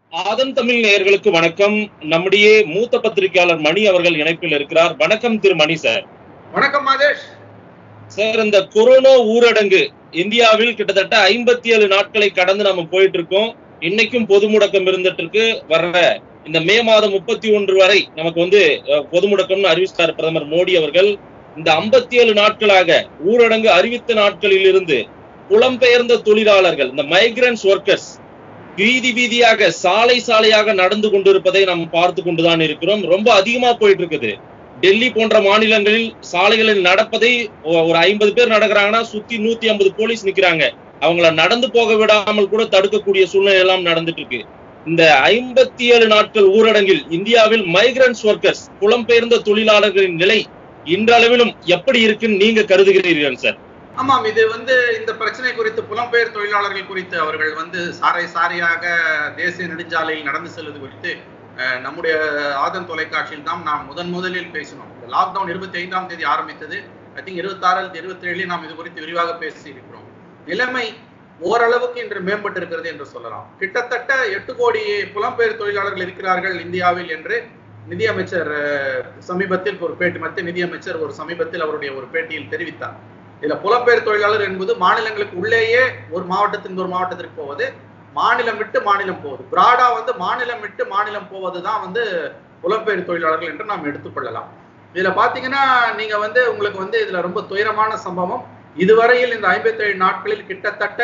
ஆதன் தமிழ் நேயர்களுக்கு வணக்கம் நம்முடைய மூத்த பத்திரிகையாளர் மணி அவர்கள் இணைப்பில் இருக்கிறார் வணக்கம் திரு மணி சார் வணக்கம் மாதேஷ் சார் இந்த கொரோனா ஊரடங்கு இந்தியாவில் கிட்டத்தட்ட ஐம்பத்தி ஏழு நாட்களை கடந்து நம்ம போயிட்டு இருக்கோம் இன்னைக்கும் பொது முடக்கம் இருந்துட்டு இருக்கு வர்ற இந்த மே மாதம் முப்பத்தி ஒன்று வரை நமக்கு வந்து அஹ், பொது முடக்கம்னு அறிவித்தார் பிரதமர் மோடி அவர்கள் இந்த ஐம்பத்தி ஏழு நாட்களாக ஊரடங்கு அறிவித்த நாட்களில் இருந்து புலம்பெயர்ந்த தொழிலாளர்கள் இந்த மைக்ரன்ஸ் ஒர்க்கர்ஸ் வீதி வீதியாக சாலை சாலையாக நடந்து கொண்டிருப்பதை நாம் பார்த்து கொண்டுதான் இருக்கிறோம் ரொம்ப அதிகமா போயிட்டு இருக்குது டெல்லி போன்ற மாநிலங்களில் சாலைகளில் நடப்பதை ஒ- ஒரு ஐம்பது பேர் நடக்கிறாங்கன்னா சுத்தி நூத்தி ஐம்பது போலீஸ் நிக்கிறாங்க அவங்கள நடந்து போக விடாமல் கூட தடுக்கக்கூடிய சூழ்நிலை எல்லாம் நடந்துட்டு இருக்கு இந்த ஐம்பத்தி ஏழு நாட்கள் ஊரடங்கில் இந்தியாவில் மைக்ரன்ஸ் ஒர்க்கர்ஸ் புலம்பெயர்ந்த தொழிலாளர்களின் நிலை இன்றளவிலும் எப்படி இருக்குன்னு நீங்க கருதுகிறீர்கள் சார் ஆமாம் இது வந்து இந்த பிரச்சனை குறித்து புலம்பெயர் தொழிலாளர்கள் குறித்து அவர்கள் வந்து சாறை சாறையாக தேசிய நெடுஞ்சாலையில் நடந்து செல்வது குறித்து அஹ், நம்முடைய ஆதன் தொலைக்காட்சியில் தான் நாம் முதன் முதலில் பேசினோம் இந்த லாக்டவுன் இருபத்தி ஐந்தாம் தேதி ஆரம்பித்தது ஐ திங்க் இருபத்தாறு இருபத்தி ஏழில் நாம் இது குறித்து விரிவாக பேசி இருக்கிறோம் நிலைமை ஓரளவுக்கு இன்று மேம்பட்டு இருக்கிறது என்று சொல்லலாம் கிட்டத்தட்ட எட்டு கோடி புலம்பெயர் தொழிலாளர்கள் இருக்கிறார்கள் இந்தியாவில் என்று நிதியமைச்சர் அஹ், சமீபத்தில் ஒரு பேட்டி மத்திய நிதியமைச்சர் ஒரு சமீபத்தில் அவருடைய ஒரு பேட்டியில் தெரிவித்தார் இதுல புலம்பெயர் தொழிலாளர் என்பது மாநிலங்களுக்கு உள்ளேயே ஒரு மாவட்டத்தின் ஒரு மாவட்டத்திற்கு போவது மாநிலம் விட்டு மாநிலம் போவது பிராடா வந்து மாநிலம் விட்டு மாநிலம் போவது தான் வந்து புலம்பெயர் தொழிலாளர்கள் என்று நாம் எடுத்துக்கொள்ளலாம் இதுல பாத்தீங்கன்னா நீங்க வந்து உங்களுக்கு வந்து இதுல ரொம்ப துயரமான சம்பவம் இதுவரையில் இந்த ஐம்பத்தி ஏழு நாட்களில் கிட்டத்தட்ட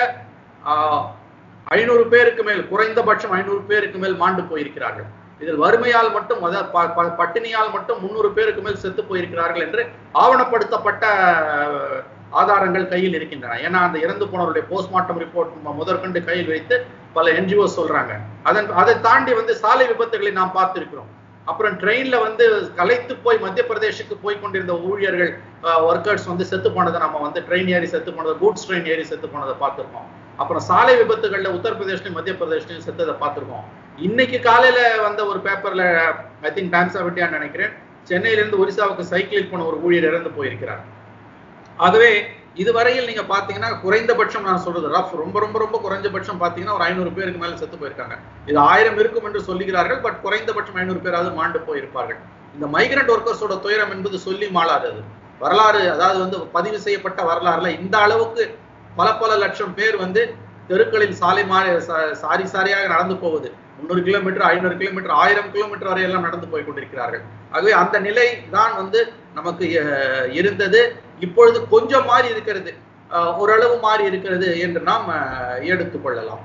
ஐநூறு பேருக்கு மேல் குறைந்தபட்சம் ஐநூறு பேருக்கு மேல் மாண்டு போயிருக்கிறார்கள் இதில் வறுமையால் மட்டும் அதாவது ப- ப- பட்டினியால் மட்டும் முன்னூறு பேருக்கு மேல் செத்து போயிருக்கிறார்கள் என்று ஆவணப்படுத்தப்பட்ட அஹ், ஆதாரங்கள் கையில் இருக்கின்றன ஏன்னா அந்த இறந்து போனவருடைய போஸ்ட்மார்ட்டம் ரிப்போர்ட் முதற்கொண்டு கையில் வைத்து பல என்ஜிஓ சொல்றாங்க அதன் அதை தாண்டி வந்து சாலை விபத்துகளை நாம் பார்த்திருக்கிறோம் அப்புறம் ட்ரெயின்ல வந்து கலைத்து போய் மத்திய பிரதேசுக்கு போய் கொண்டிருந்த ஊழியர்கள் ஒர்க்கர்ஸ் வந்து செத்து போனதை நம்ம வந்து ட்ரெயின் ஏறி செத்து போனதை கூட்ஸ் ட்ரெயின் ஏறி செத்து போனதை பார்த்திருக்கோம் அப்புறம் சாலை விபத்துகள்ல உத்தரப்பிரதேஷ்லயும் மத்திய பிரதேஷ்லயும் செத்ததை பார்த்திருக்கோம் இன்னைக்கு காலையில வந்த ஒரு பேப்பர்ல ஐ திங்க் டைம்ஸ் ஆஃப் இந்தியான்னு நினைக்கிறேன் சென்னையில இருந்து ஒரிசாவுக்கு சைக்கிளில் போன ஒரு ஊழியர் இறந்து போயிருக்கிறார் ஆகவே இதுவரையில் நீங்க பாத்தீங்கன்னா குறைந்தபட்சம் நான் சொல்றது ரஃப் ரொம்ப ரொம்ப ரொம்ப குறைஞ்சபட்சம் பாத்தீங்கன்னா ஒரு ஐநூறு பேருக்கு மேல செத்து போயிருக்காங்க இது ஆயிரம் இருக்கும் என்று சொல்லுகிறார்கள் பட் குறைந்தபட்சம் ஐநூறு பேராவது மாண்டு போயிருப்பார்கள் இந்த மைக்ரண்ட் ஒர்க்கர்ஸோட துயரம் என்பது சொல்லி மாளாதது வரலாறு அதாவது வந்து பதிவு செய்யப்பட்ட வரலாறுல இந்த அளவுக்கு பல பல லட்சம் பேர் வந்து தெருக்களில் சாலை மாறி சா- சாரி சாரியாக நடந்து போவது முந்நூறு கிலோமீட்டர் ஐநூறு கிலோமீட்டர் ஆயிரம் கிலோமீட்டர் வரையெல்லாம் நடந்து போய் கொண்டிருக்கிறார்கள் ஆகவே அந்த நிலை தான் வந்து நமக்கு அஹ், இருந்தது இப்பொழுது கொஞ்சம் மாறி இருக்கிறது அஹ், ஓரளவு மாறி இருக்கிறது என்று நாம் அஹ், எடுத்துக்கொள்ளலாம்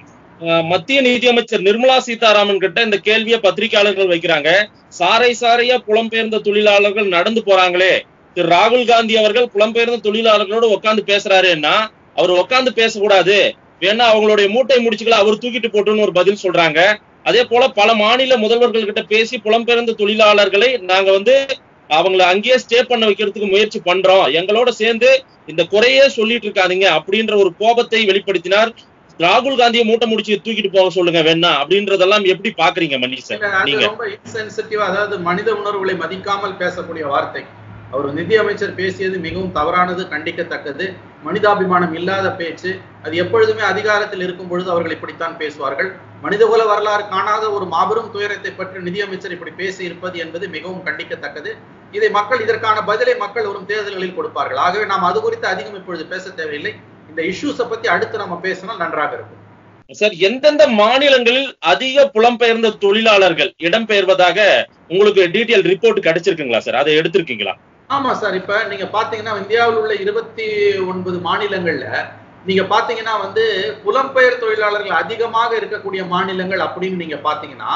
அஹ் மத்திய நிதியமைச்சர் நிர்மலா சீதாராமன் கிட்ட இந்த கேள்வியை பத்திரிகையாளர்கள் வைக்கிறாங்க சாறை சாறையா புலம்பெயர்ந்த தொழிலாளர்கள் நடந்து போறாங்களே திரு ராகுல் காந்தி அவர்கள் புலம்பெயர்ந்த தொழிலாளர்களோட உட்கார்ந்து பேசுறாருன்னா அவர் உட்கார்ந்து பேசக்கூடாது வேணா அவங்களுடைய மூட்டை முடிச்சுக்கலாம் அவர் தூக்கிட்டு போட்டுன்னு ஒரு பதில் சொல்றாங்க அதே போல பல மாநில முதல்வர்கள் கிட்ட பேசி புலம்பெயர்ந்த தொழிலாளர்களை நாங்க வந்து அவங்கள அங்கேயே ஸ்டே பண்ண வைக்கிறதுக்கு முயற்சி பண்றோம் எங்களோட சேர்ந்து இந்த குறையே சொல்லிட்டு இருக்காதீங்க அப்படின்ற ஒரு கோபத்தை வெளிப்படுத்தினார் ராகுல் காந்தியை மூட்டை முடிச்சு தூக்கிட்டு போக சொல்லுங்க வேணா அப்படின்றதெல்லாம் எப்படி பாக்குறீங்க மணி சார் அது நீங்க ரொம்ப இன்சென்சிட்டிவா அதாவது மனித உணர்வுகளை மதிக்காமல் பேசக்கூடிய வார்த்தை அவர் நிதியமைச்சர் பேசியது மிகவும் தவறானது கண்டிக்கத்தக்கது மனிதாபிமானம் இல்லாத பேச்சு அது எப்பொழுதுமே அதிகாரத்தில் இருக்கும் பொழுது அவர்கள் இப்படித்தான் பேசுவார்கள் மனிதகுல வரலாறு காணாத ஒரு மாபெரும் துயரத்தை பற்றி நிதியமைச்சர் இப்படி பேசி இருப்பது என்பது மிகவும் கண்டிக்கத்தக்கது இதை மக்கள் இதற்கான பதிலை மக்கள் வரும் தேர்தல்களில் கொடுப்பார்கள் ஆகவே நாம் அது குறித்து அதிகம் இப்பொழுது பேச தேவையில்லை இந்த இஷ்யூஸை பத்தி அடுத்து நம்ம பேசினால் நன்றாக இருக்கும் சார் எந்தெந்த மாநிலங்களில் அதிக புலம்பெயர்ந்த தொழிலாளர்கள் இடம்பெயர்வதாக உங்களுக்கு டீட்டெயில் ரிப்போர்ட் கிடைச்சிருக்குங்களா சார் அதை எடுத்திருக்கீங்களா ஆமா சார் இப்ப நீங்க பாத்தீங்கன்னா இந்தியாவில் உள்ள இருபத்தி ஒன்பது மாநிலங்கள்ல நீங்க பாத்தீங்கன்னா வந்து புலம்பெயர் தொழிலாளர்கள் அதிகமாக இருக்கக்கூடிய மாநிலங்கள் அப்படின்னு நீங்க பாத்தீங்கன்னா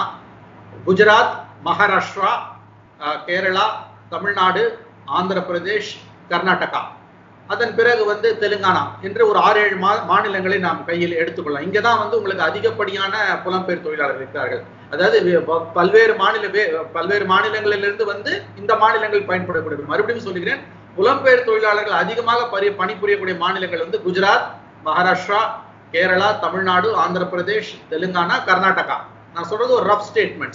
குஜராத் மகாராஷ்டிரா அஹ், கேரளா தமிழ்நாடு ஆந்திர பிரதேஷ் கர்நாடகா அதன் பிறகு வந்து தெலுங்கானா என்று ஒரு ஆறு ஏழு மா மாநிலங்களை நாம் கையில் எடுத்துக்கொள்ளலாம் இங்கே தான் வந்து உங்களுக்கு அதிகப்படியான புலம்பெயர் தொழிலாளர்கள் இருக்கிறார்கள் அதாவது வே- ப- பல்வேறு மாநில வே- பல்வேறு மாநிலங்களிலிருந்து வந்து இந்த மாநிலங்கள் பயன்படக்கூடிய மறுபடியும் சொல்லுகிறேன் புலம்பெயர் தொழிலாளர்கள் அதிகமாக பரி பணிபுரியக்கூடிய மாநிலங்கள் வந்து குஜராத் மகாராஷ்டிரா கேரளா தமிழ்நாடு ஆந்திர பிரதேஷ் தெலுங்கானா கர்நாடகா நான் சொல்றது ஒரு ரஃப் ஸ்டேட்மெண்ட்ஸ்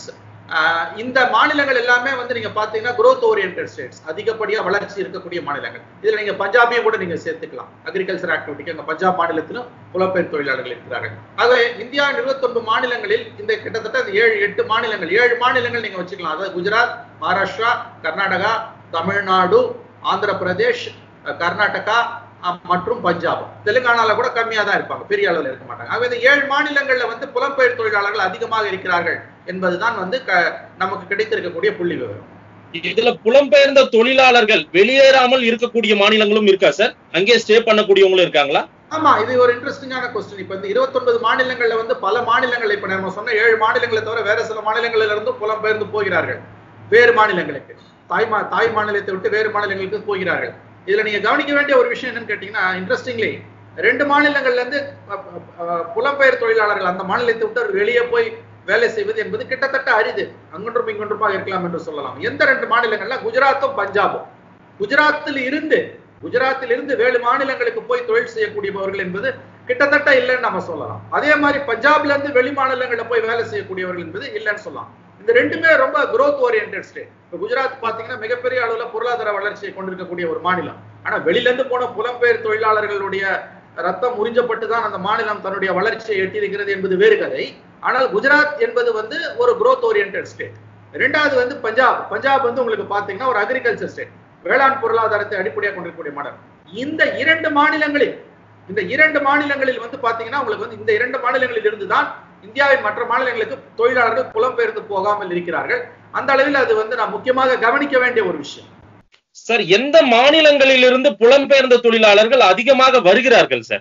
ஆஹ் இந்த மாநிலங்கள் எல்லாமே வந்து நீங்க பாத்தீங்கன்னா growth oriented ஸ்டேட்ஸ் அதிகப்படியா வளர்ச்சி இருக்கக்கூடிய மாநிலங்கள் இதுல நீங்க பஞ்சாபையும் கூட நீங்க சேர்த்துக்கலாம் அக்ரிகல்ச்சர் ஆக்டிவிட்டிக்கு அங்க பஞ்சாப் மாநிலத்திலும் புலம்பெயர் தொழிலாளர்கள் இருக்கிறார்கள் ஆகவே இந்தியா 29 மாநிலங்களில் இந்த கிட்டத்தட்ட இந்த ஏழு எட்டு மாநிலங்கள் ஏழு மாநிலங்கள் நீங்க வச்சுக்கலாம் அதாவது குஜராத் மகாராஷ்டிரா கர்நாடகா தமிழ்நாடு ஆந்திர பிரதேஷ் அஹ் கர்நாடகா அஹ் மற்றும் பஞ்சாப் தெலுங்கானால கூட கம்மியா தான் இருப்பாங்க பெரிய அளவில் இருக்க மாட்டாங்க ஆகவே இந்த ஏழு மாநிலங்கள்ல வந்து புலம்பெயர் தொழிலாளர்கள் அதிகமாக இருக்கிறார்கள் என்பதுதான் வந்து க- நமக்கு கிடைத்திருக்கக்கூடிய புள்ளி விவரம் இதுல புலம்பெயர்ந்த தொழிலாளர்கள் வெளியேறாமல் இருக்கக்கூடிய மாநிலங்களும் இருக்கா சார் அங்கேயே ஸ்டே பண்ணக்கூடியவங்களும் இருக்காங்களா ஆமா இது ஒரு இன்ட்ரெஸ்டிங்கான கொஸ்டின் இப்ப இந்த 29 மாநிலங்கள்ல வந்து பல மாநிலங்கள் இப்ப நம்ம சொன்ன ஏழு மாநிலங்களை தவிர வேற சில மாநிலங்களில இருந்து புலம்பெயர்ந்து போகிறார்கள் வேறு மாநிலங்களுக்கு தாய் மா தாய் மாநிலத்தை விட்டு வேறு மாநிலங்களுக்கு போகிறார்கள் இதுல நீங்க கவனிக்க வேண்டிய ஒரு விஷயம் என்னன்னு கேட்டீங்கன்னா இன்ட்ரெஸ்டிங்லி ரெண்டு மாநிலங்கள்ல இருந்து அஹ், அஹ், புலம்பெயர் தொழிலாளர்கள் அந்த மாநிலத்தை விட்டு வெளியே போய் வேலை செய்வது என்பது கிட்டத்தட்ட அரிது அங்கொன்றும் இங்கொன்றுமாக இருக்கலாம் என்று சொல்லலாம் எந்த ரெண்டு மாநிலங்கள்ல குஜராத்தும் பஞ்சாபும் குஜராத்தில் இருந்து குஜராத்தில் இருந்து வேறு மாநிலங்களுக்கு போய் தொழில் செய்யக்கூடியவர்கள் என்பது கிட்டத்தட்ட இல்லைன்னு நம்ம சொல்லலாம் அதே மாதிரி பஞ்சாப்ல இருந்து வெளி மாநிலங்கள்ல போய் வேலை செய்யக்கூடியவர்கள் என்பது இல்லைன்னு சொல்லலாம் இந்த ரெண்டுமே ரொம்ப growth oriented ஸ்டேட் இப்ப குஜராத் பாத்தீங்கன்னா மிகப்பெரிய அளவுல பொருளாதார வளர்ச்சியை கொண்டிருக்கக்கூடிய ஒரு மாநிலம் ஆனா வெளியில இருந்து போன புலம்பெயர் தொழிலாளர்களுடைய ரத்தம் உறிஞ்சப்பட்டு தான் அந்த மாநிலம் தன்னுடைய வளர்ச்சியை எட்டியிருக்கிறது என்பது வேறு கதை ஆனால் குஜராத் என்பது வந்து ஒரு growth oriented ஸ்டேட் இரண்டாவது வந்து பஞ்சாப் பஞ்சாப் வந்து உங்களுக்கு பாத்தீங்கன்னா ஒரு அக்ரிகல்ச்சர் ஸ்டேட் வேளாண் பொருளாதாரத்தை அடிப்படையாக கொண்டிருக்கக்கூடிய மாநிலம் இந்த இரண்டு மாநிலங்களில் இந்த இரண்டு மாநிலங்களில் வந்து பாத்தீங்கன்னா உங்களுக்கு வந்து இந்த இரண்டு மாநிலங்களில் இருந்து தான் இந்தியாவின் மற்ற மாநிலங்களுக்கு தொழிலாளர்கள் புலம்பெயர்ந்து போகாமல் இருக்கிறார்கள் அந்த அளவில் அது வந்து நான் முக்கியமாக கவனிக்க வேண்டிய ஒரு விஷயம் சார் எந்த மாநிலங்களிலிருந்து புலம்பெயர்ந்த தொழிலாளர்கள் அதிகமாக வருகிறார்கள் சார்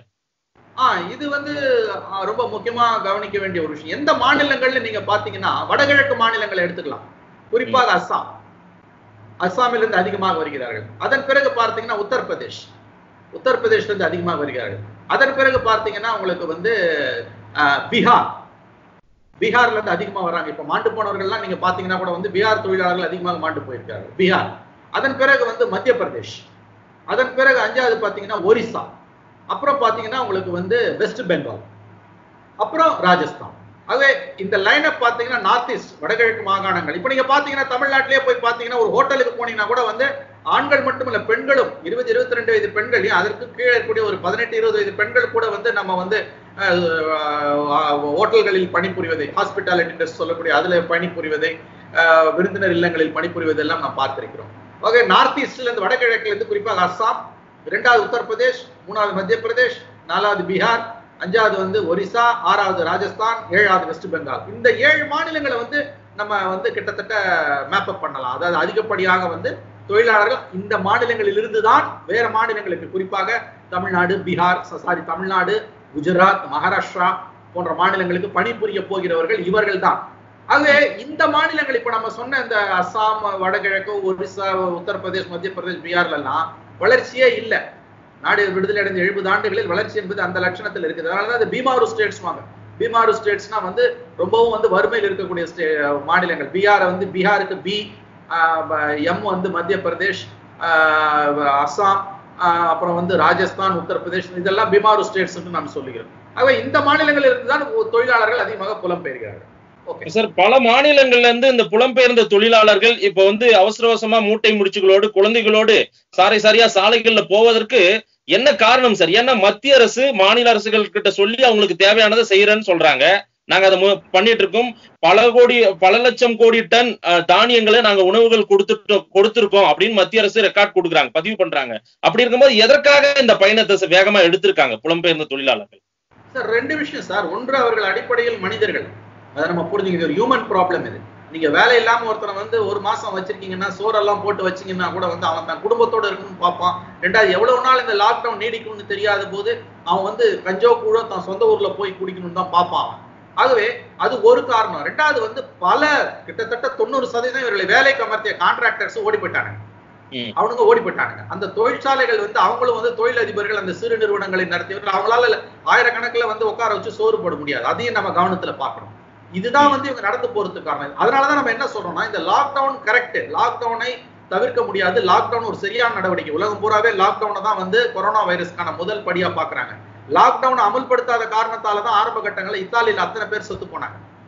ஆ இது வந்து ஆ, ரொம்ப முக்கியமா கவனிக்க வேண்டிய ஒரு விஷயம் எந்த மாநிலங்கள்ல நீங்க பாத்தீங்கன்னா வடகிழக்கு மாநிலங்களை எடுத்துக்கலாம் குறிப்பாக அஸ்ஸாம் அஸ்ஸாமில் இருந்து அதிகமாக வருகிறார்கள் அதன் பிறகு பார்த்தீங்கன்னா உத்தரப்பிரதேஷ் உத்தரப்பிரதேஷ்ல இருந்து அதிகமாக வருகிறார்கள் அதன் பிறகு பார்த்தீங்கன்னா உங்களுக்கு வந்து ஆ, பீகார் பீகார்ல இருந்து அதிகமா வராங்க இப்ப மாண்டு போனவர்கள்லாம் நீங்க பாத்தீங்கன்னா கூட வந்து பீகார் தொழிலாளர்கள் அதிகமாக மாண்டு போயிருக்காங்க பீகார் அதன் பிறகு வந்து மத்திய பிரதேஷ் அதன் பிறகு அஞ்சாவது பாத்தீங்கன்னா ஒரிசா அப்புறம் பாத்தீங்கன்னா உங்களுக்கு வந்து வெஸ்ட் பெங்கால் அப்புறம் ராஜஸ்தான் ஆகவே இந்த லைனப் பாத்தீங்கன்னா நார்த் ஈஸ்ட் வடகிழக்கு மாகாணங்கள் இப்போ நீங்க பாத்தீங்கன்னா தமிழ்நாட்டிலேயே போய் பாத்தீங்கன்னா ஒரு ஹோட்டலுக்கு போனீங்கன்னா கூட வந்து ஆண்கள் மட்டுமல்ல பெண்களும் இருபது இருபத்தி ரெண்டு வயது பெண்கள் ஏன் அதற்கு கீழே இருக்கக்கூடிய ஒரு பதினெட்டு இருபது வயது பெண்கள் கூட வந்து நம்ம வந்து அஹ், ஹோட்டல்களில் பணிபுரிவதை ஹாஸ்பிட்டாலிட்டி இண்டஸ்ட் சொல்லக்கூடிய அதுல பணிபுரிவதை அஹ், விருந்தினர் இல்லங்களில் பணிபுரிவதை எல்லாம் நாம் பார்த்திருக்கிறோம் ஓகே நார்த் ஈஸ்ட்ல இருந்து வடகிழக்குல இருந்து குறிப்பாக அஸ்ஸாம் இரண்டாவது உத்தரப்பிரதேஷ் மூணாவது மத்திய பிரதேஷ் நாலாவது பீகார் அஞ்சாவது வந்து ஒரிசா ஆறாவது ராஜஸ்தான் ஏழாவது வெஸ்ட் பெங்கால் இந்த ஏழு மாநிலங்களை வந்து நம்ம வந்து கிட்டத்தட்ட மேப் அப் பண்ணலாம் அதாவது அதிகப்படியாக வந்து தொழிலாளர்கள் இந்த மாநிலங்களில் இருந்து தான் வேற மாநிலங்களுக்கு குறிப்பாக தமிழ்நாடு பீகார் சாரி தமிழ்நாடு குஜராத் மகாராஷ்டிரா போன்ற மாநிலங்களுக்கு பணிபுரிய போகிறவர்கள் இவர்கள் தான் ஆகவே இந்த மாநிலங்கள் இப்ப நம்ம சொன்ன இந்த அஸ்ஸாம் வடகிழக்கு ஒரிசா உத்தரப்பிரதேஷ் மத்திய பிரதேஷ் பீகார்ல எல்லாம் வளர்ச்சியே இல்லை நாடு விடுதலை அடைந்த எழுபது ஆண்டுகளில் வளர்ச்சி என்பது அந்த லட்சணத்தில் இருக்குது அதனாலதான் அது பீமாரு ஸ்டேட்ஸ் வாங்க பீமாரு ஸ்டேட்ஸ்னா வந்து ரொம்பவும் வந்து வறுமையில் இருக்கக்கூடிய ஸ்டே மாநிலங்கள் பீகாரை வந்து பீகாருக்கு பி எம் வந்து மத்திய பிரதேஷ் ஆஹ் அஸ்ஸாம் ஆஹ் அப்புறம் வந்து ராஜஸ்தான் உத்தரப்பிரதேஷ் இதெல்லாம் பீமாரு ஸ்டேட்ஸ் என்று நாம் சொல்லுகிறோம் ஆகவே இந்த மாநிலங்களில் இருந்து தான் தொழிலாளர்கள் அதிகமாக புலம்பெயர்கிறார்கள் ஓகே சார் பல மாநிலங்கள்ல இருந்து இந்த புலம்பெயர்ந்த தொழிலாளர்கள் இப்ப வந்து அவசர அவசரமா மூட்டை முடிச்சுகளோடு குழந்தைகளோடு சாறை சாரியா சாலைகள்ல போவதற்கு என்ன காரணம் சார் ஏன்னா மத்திய அரசு மாநில அரசுகள் கிட்ட சொல்லி அவங்களுக்கு தேவையானதை செய்யறேன்னு சொல்றாங்க நாங்க அதை மு- பண்ணிட்டு இருக்கோம் பல கோடி பல லட்சம் கோடி டன் அஹ், தானியங்களை நாங்க உணவுகள் கொடுத்துட்டோம் கொடுத்திருக்கோம் அப்படின்னு மத்திய அரசு ரெக்கார்ட் கொடுக்குறாங்க பதிவு பண்றாங்க அப்படி இருக்கும்போது எதற்காக இந்த பயணத்தை ச- வேகமா எடுத்திருக்காங்க புலம்பெயர்ந்த தொழிலாளர்கள் சார் ரெண்டு விஷயம் சார் ஒன்று அவர்கள் அடிப்படையில் மனிதர்கள் அதை நம்ம புரிஞ்சுக்கிறது ஒரு ஹியூமன் ப்ராப்ளம் இது நீங்க வேலை இல்லாம ஒருத்தனை வந்து ஒரு மாசம் வச்சிருக்கீங்கன்னா சோறெல்லாம் போட்டு வச்சீங்கன்னா கூட வந்து அவன் தன் குடும்பத்தோட இருக்கணும்னு பார்ப்பான் ரெண்டாவது எவ்வளவு நாள் இந்த லாக்டவுன் நீடிக்கும்னு தெரியாத போது அவன் வந்து கஞ்சோ கூழோ தன் சொந்த ஊர்ல போய் குடிக்கணும்னு தான் பார்ப்பான் அவன் ஆகவே அது ஒரு காரணம் ரெண்டாவது வந்து பல கிட்டத்தட்ட தொண்ணூறு சதவீதம் இவர்களை வேலைக்கு அமர்த்திய கான்ட்ராக்டர்ஸ் ஓடி போயிட்டாங்க ம். அவனுங்க ஓடி போயிட்டாங்க அந்த தொழிற்சாலைகள் வந்து அவங்களும் வந்து தொழிலதிபர்கள் அந்த சிறு நிறுவனங்களை நடத்தியவர்கள் அவங்களால ஆயிரக்கணக்கில் வந்து உட்கார வச்சு சோறு போட முடியாது அதையும் நம்ம கவனத்துல பார்க்கணும் இதுதான் வந்து இவங்க நடந்து போறதுக்கு காரணம் அதனாலதான் நம்ம என்ன சொல்றோம்னா இந்த லாக்டவுன் கரெக்ட் லாக்டவுனை தவிர்க்க முடியாது லாக்டவுன் ஒரு சரியான நடவடிக்கை உலகம் பூராவே லாக்டவுனை தான் வந்து கொரோனா வைரஸ்க்கான முதல் படியா பாக்குறாங்க லாக்டவுன் அமல்படுத்தாத காரணத்தால தான் ஆரம்ப கட்டங்களில் இத்தாலியில் அத்தனை பேர் செத்து போனாங்க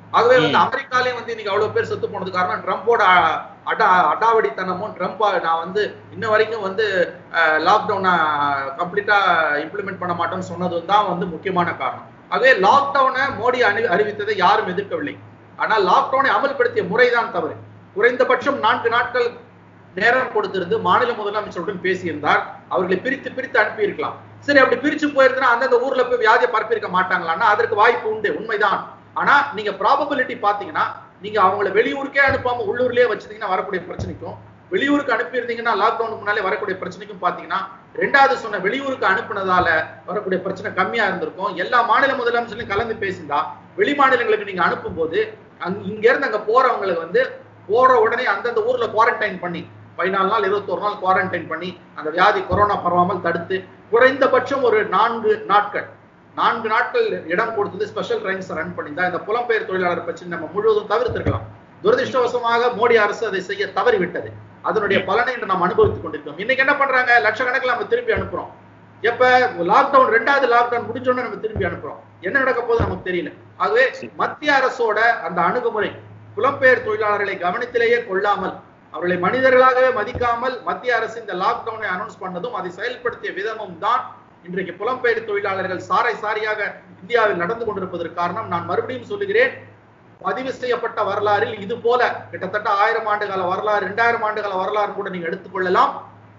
ஆகவே வந்து அமெரிக்காலயும் வந்து இன்னைக்கு அவ்வளவு பேர் செத்து போனது காரணம் ட்ரம்போட அடா அடாவடித்தனமும் ட்ரம்ப் நான் வந்து இன்ன வரைக்கும் வந்து லாக்டவுனை கம்ப்ளீட்டா இம்ப்ளிமெண்ட் பண்ண மாட்டோம்னு சொன்னது தான் வந்து முக்கியமான காரணம் ஆகவே லாக்டவுனை மோடி அணி அறிவித்ததை யாரும் எதிர்க்கவில்லை ஆனால் லாக்டவுனை அமல்படுத்திய முறைதான் தவறு குறைந்தபட்சம் நான்கு நாட்கள் நேரம் கொடுத்திருந்து மாநில முதலமைச்சருடன் பேசியிருந்தார் அவர்களை பிரித்து பிரித்து அனுப்பியிருக்கலாம் சரி அப்படி பிரிச்சு போயிருந்தா அந்தந்த ஊர்ல போய் வியாதியை பரப்பியிருக்க மாட்டாங்களான்னா அதற்கு வாய்ப்பு உண்டு உண்மைதான் ஆனா நீங்க ப்ராபபிலிட்டி பாத்தீங்கன்னா நீங்க அவங்களை வெளியூருக்கே அனுப்பாம உள்ளூர்லயே வச்சிருந்தீங்கன்னா வரக்கூடிய பிரச்சனைக்கும் வெளியூருக்கு அனுப்பியிருந்தீங்கன்னா லாக்டவுனுக்கு முன்னாலே வரக்கூடிய பிரச்சனைக்கும் பாத்தீங்கன்னா ரெண்டாவது சொன்ன வெளியூருக்கு அனுப்புனதால வரக்கூடிய பிரச்சனை கம்மியா இருந்திருக்கும் எல்லா மாநில முதலமைச்சர்களையும் கலந்து பேசியிருந்தா வெளி மாநிலங்களுக்கு நீங்க அனுப்பும் போது இங்க இருந்து அங்க போறவங்களுக்கு வந்து போற உடனே அந்தந்த ஊர்ல குவாரண்டைன் பண்ணி பதினாலு நாள் இருபத்தொரு நாள் குவாரண்டைன் பண்ணி அந்த வியாதி கொரோனா பரவாமல் தடுத்து குறைந்தபட்சம் ஒரு நான்கு நாட்கள் நான்கு நாட்கள் இடம் கொடுத்தது ஸ்பெஷல் ட்ரெயின்ஸ் ரன் பண்ணி தான் இந்த புலம்பெயர் தொழிலாளர் பிரச்சனை நம்ம முழுவதும் தவிர்த்திருக்கலாம் துரதிருஷ்டவசமாக மோடி அரசு அதை செய்ய தவறிவிட்டது அதனுடைய பலனை இன்று நாம் அனுபவித்துக் கொண்டிருக்கோம் இன்னைக்கு என்ன பண்றாங்க லட்சக்கணக்கில் நம்ம திருப்பி அனுப்புறோம் எப்ப லாக்டவுன் ரெண்டாவது லாக்டவுன் முடிஞ்சோன்னு நம்ம திருப்பி அனுப்புறோம் என்ன நடக்க போகுது நமக்கு தெரியல ஆகவே மத்திய அரசோட அந்த அணுகுமுறை புலம்பெயர் தொழிலாளர்களை கவனத்திலேயே கொள்ளாமல் அவர்களை மனிதர்களாகவே மதிக்காமல் மத்திய அரசு இந்த லாக்டவுனை அனௌன்ஸ் பண்ணதும் அதை செயல்படுத்திய விதமும் தான் இன்றைக்கு புலம்பெயர் தொழிலாளர்கள் சாரை சாரியாக இந்தியாவில் நடந்து கொண்டிருப்பதற்கு காரணம் நான் மறுபடியும் சொல்லுகிறேன் பதிவு செய்யப்பட்ட வரலாறில் இது போல கிட்டத்தட்ட ஆயிரம் ஆண்டு கால வரலாறு இரண்டாயிரம் ஆண்டு கால வரலாறு கூட நீங்க எடுத்துக்கொள்ளலாம்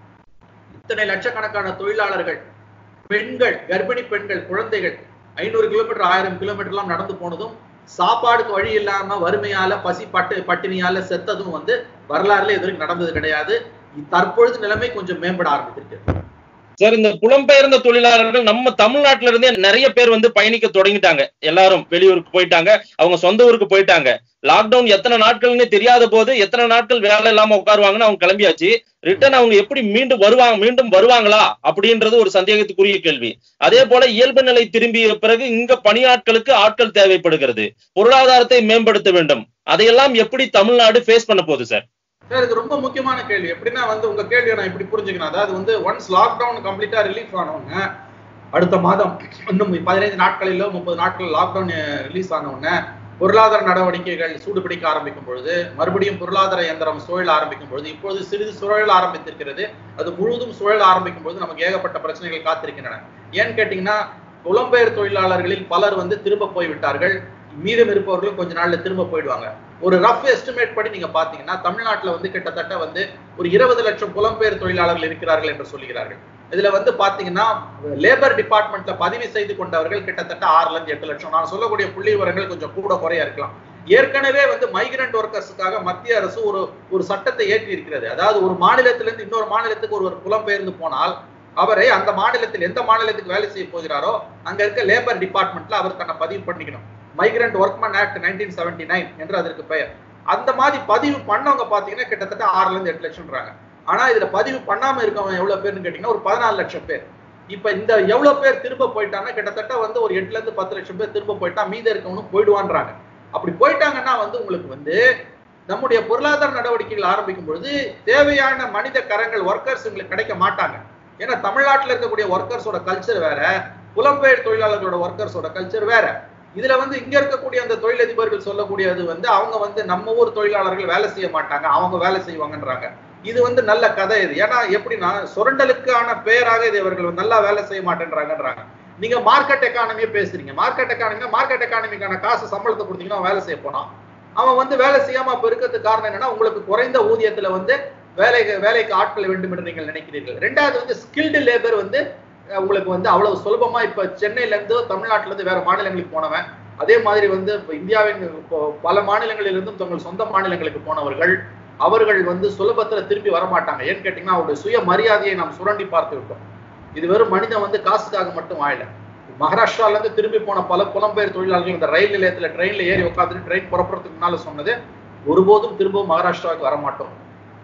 இத்தனை லட்சக்கணக்கான தொழிலாளர்கள் பெண்கள் கர்ப்பிணி பெண்கள் குழந்தைகள் ஐநூறு கிலோமீட்டர் ஆயிரம் கிலோமீட்டர் எல்லாம் நடந்து போனதும் சாப்பாடுக்கு வழி இல்லாம வறுமையால பசி பட்டு பட்டினியால செத்ததும் வந்து வரலாறுல எதிர்க்கு நடந்தது கிடையாது தற்பொழுது நிலைமை கொஞ்சம் மேம்பட ஆரம்பித்திருக்கு சார் இந்த புலம்பெயர்ந்த தொழிலாளர்கள் நம்ம தமிழ்நாட்டுல இருந்தே நிறைய பேர் வந்து பயணிக்க தொடங்கிட்டாங்க எல்லாரும் வெளியூருக்கு போயிட்டாங்க அவங்க சொந்த ஊருக்கு போயிட்டாங்க லாக்டவுன் எத்தனை நாட்கள்னு தெரியாத போது எத்தனை நாட்கள் வேலை இல்லாம உட்காருவாங்கன்னு அவங்க கிளம்பியாச்சு ரிட்டர்ன் அவங்க எப்படி மீண்டும் வருவாங்க மீண்டும் வருவாங்களா அப்படின்றது ஒரு சந்தேகத்துக்குரிய கேள்வி அதே போல இயல்பு நிலை திரும்பிய பிறகு இங்க பணியாட்களுக்கு ஆட்கள் தேவைப்படுகிறது பொருளாதாரத்தை மேம்படுத்த வேண்டும் அதையெல்லாம் எப்படி தமிழ்நாடு ஃபேஸ் பண்ண போகுது சார் சார் இது ரொம்ப முக்கியமான கேள்வி எப்படின்னா வந்து உங்க கேள்வியை நான் இப்படி புரிஞ்சுக்கணும் அதாவது வந்து ஒன்ஸ் லாக்டவுன் கம்ப்ளீட்டா ரிலீஃப் ஆனவங்க அடுத்த மாதம் இன்னும் பதினைந்து நாட்களிலோ முப்பது நாட்கள் லாக்டவுன் ரிலீஸ் ஆனவுடனே பொருளாதார நடவடிக்கைகள் சூடுபிடிக்க ஆரம்பிக்கும் பொழுது மறுபடியும் பொருளாதார இயந்திரம் சுழல் ஆரம்பிக்கும் பொழுது இப்பொழுது சிறிது சுழல் ஆரம்பித்திருக்கிறது அது முழுவதும் சுழல் ஆரம்பிக்கும் பொழுது நமக்கு ஏகப்பட்ட பிரச்சனைகள் காத்திருக்கின்றன ஏன்னு கேட்டீங்கன்னா புலம்பெயர் தொழிலாளர்களில் பலர் வந்து திரும்ப போய்விட்டார்கள் மீதம் இருப்பவர்கள் கொஞ்ச நாள்ல திரும்ப போயிடுவாங்க ஒரு ரஃப் எஸ்டிமேட் படி நீங்க பாத்தீங்கன்னா தமிழ்நாட்டுல வந்து கிட்டத்தட்ட வந்து ஒரு இருபது லட்சம் புலம்பெயர் தொழிலாளர்கள் இருக்கிறார்கள் என்று சொல்கிறார்கள் இதுல வந்து பாத்தீங்கன்னா லேபர் டிபார்ட்மெண்ட்ல பதிவு செய்து கொண்டவர்கள் கிட்டத்தட்ட ஆறுல இருந்து எட்டு லட்சம் நான் சொல்லக்கூடிய புள்ளி விவரங்கள் கொஞ்சம் கூட குறைய இருக்கலாம் ஏற்கனவே வந்து மைக்ரண்ட் ஒர்க்கர்ஸுக்காக மத்திய அரசு ஒரு ஒரு சட்டத்தை ஏற்றி இருக்கிறது அதாவது ஒரு மாநிலத்திலிருந்து இன்னொரு மாநிலத்துக்கு ஒருவர் புலம்பெயர்ந்து போனால் அவரை அந்த மாநிலத்தில் எந்த மாநிலத்துக்கு வேலை செய்ய போகிறாரோ அங்க இருக்க லேபர் டிபார்ட்மெண்ட்ல அவர் தன்னை பதிவு பண்ணிக்கணும் migrant workmen act nineteen seventy nine என்று அதற்கு பெயர் அந்த மாதிரி பதிவு பண்ணவங்க பாத்தீங்கன்னா கிட்டத்தட்ட ஆறுல இருந்து எட்டு லட்சம்ன்றாங்க ஆனா இதுல பதிவு பண்ணாம இருக்கவங்க எவ்வளவு பேர்னு கேட்டீங்கன்னா ஒரு பதினாலு லட்சம் பேர் இப்ப இந்த எவ்வளவு பேர் திரும்ப போயிட்டாங்கன்னா கிட்டத்தட்ட வந்து ஒரு எட்டுல இருந்து பத்து லட்சம் பேர் திரும்ப போயிட்டா மீத இருக்கவனும் போயிடுவான்றாங்க அப்படி போயிட்டாங்கன்னா வந்து உங்களுக்கு வந்து நம்முடைய பொருளாதார நடவடிக்கைகள் ஆரம்பிக்கும் பொழுது தேவையான மனித கரங்கள் ஒர்க்கர்ஸ் உங்களுக்கு கிடைக்க மாட்டாங்க ஏன்னா தமிழ்நாட்டில் இருக்கக்கூடிய ஒர்க்கர்ஸோட கல்ச்சர் வேற புலம்பெயர் தொழிலாளர்களோட ஒர்க்கர்ஸோட கல்ச்சர் வேற இதுல வந்து இங்க இருக்கக்கூடிய அந்த தொழிலதிபர்கள் சொல்லக்கூடியது வந்து அவங்க வந்து நம்ம ஊர் தொழிலாளர்கள் வேலை செய்ய மாட்டாங்க அவங்க வேலை செய்வாங்கன்றாங்க இது வந்து நல்ல கதை இது ஏன்னா எப்படின்னா சுரண்டலுக்கான பெயராக இது இவர்கள் நல்லா வேலை செய்ய மாட்டேன்றாங்கன்றாங்க நீங்க மார்க்கெட் எக்கானமியே பேசுறீங்க மார்க்கெட் எக்கானமி மார்க்கெட் எக்கானமிக்கான காசு சம்பளத்தை கொடுத்தீங்கன்னா அவன் வேலை செய்ய போனான் அவன் வந்து வேலை செய்யாம இப்ப இருக்கிறதுக்கு காரணம் என்னன்னா உங்களுக்கு குறைந்த ஊதியத்துல வந்து வேலைக்கு வேலைக்கு ஆட்கள் வேண்டும் என்று நீங்கள் நினைக்கிறீர்கள் ரெண்டாவது வந்து ஸ்கில்டு லேபர் வந்து உங்களுக்கு வந்து அவ்வளவு சுலபமா இப்ப சென்னையில இருந்து தமிழ்நாட்டுல இருந்து வேற மாநிலங்களுக்கு போனவன் அதே மாதிரி வந்து இப்ப இந்தியாவின் பல மாநிலங்களிலிருந்தும் தங்கள் சொந்த மாநிலங்களுக்கு போனவர்கள் அவர்கள் வந்து சுலபத்துல திரும்பி வரமாட்டாங்க ஏன்னு கேட்டீங்கன்னா அவருடைய சுய மரியாதையை நாம் சுரண்டி பார்த்து விட்டோம் இது வெறும் மனிதன் வந்து காசுக்காக மட்டும் வாழல மகாராஷ்டிரால இருந்து திரும்பி போன பல புலம்பெயர் தொழிலாளர்கள் இந்த ரயில் நிலையத்துல ட்ரெயின்ல ஏறி உட்காந்துட்டு ட்ரெயின் புறப்படுறதுக்கு முன்னால சொன்னது ஒருபோதும் திரும்பவும் மகாராஷ்டிராவுக்கு வரமாட்டோம்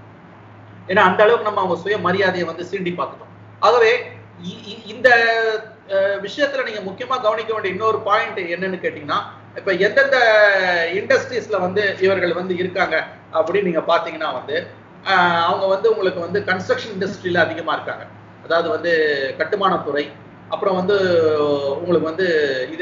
ஏன்னா அந்த அளவுக்கு நம்ம அவங்க சுய மரியாதையை வந்து சீண்டி பார்த்துட்டோம் ஆகவே இந்த விஷயத்துல நீங்க முக்கியமா கவனிக்க வேண்டிய இன்னொரு பாயிண்ட் என்னன்னு கேட்டீங்கன்னா இப்ப எந்தெந்த இண்டஸ்ட்ரீஸ்ல வந்து இவர்கள் வந்து இருக்காங்க அப்படின்னு நீங்க பாத்தீங்கன்னா வந்து அவங்க வந்து உங்களுக்கு வந்து கன்ஸ்ட்ரக்ஷன் இண்டஸ்ட்ரியில அதிகமா இருக்காங்க அதாவது வந்து கட்டுமானத்துறை அப்புறம் வந்து உங்களுக்கு வந்து இது